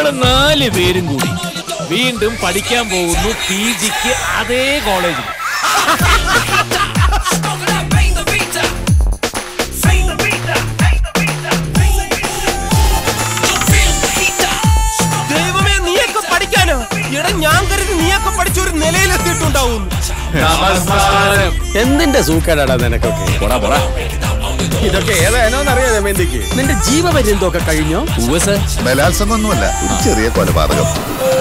നമ്മൾ നാല് പേരും കൂടി വീണ്ടും പഠിക്കാൻ പോകുന്നു പി ജിക്ക് അതേ കോളേജിൽ ദൈവമേ നീയൊക്കെ പഠിക്കാനോ എടാ ഞാൻ കരുതി നീയൊക്കെ പഠിച്ച ഒരു നിലയിലെത്തിയിട്ടുണ്ടാവും എന്തിന്റെ സൂക്കേടാടാ നിനക്കൊക്കെ പോടാ പോടാ ഇതൊക്കെ ഏതാനോന്നറിയാം ദമയന്തിക്ക് നിന്റെ ജീവപര്യന്തമൊക്കെ കഴിഞ്ഞോ ബലാത്സംഗമൊന്നുമല്ല ഒരു ചെറിയ കൊലപാതകം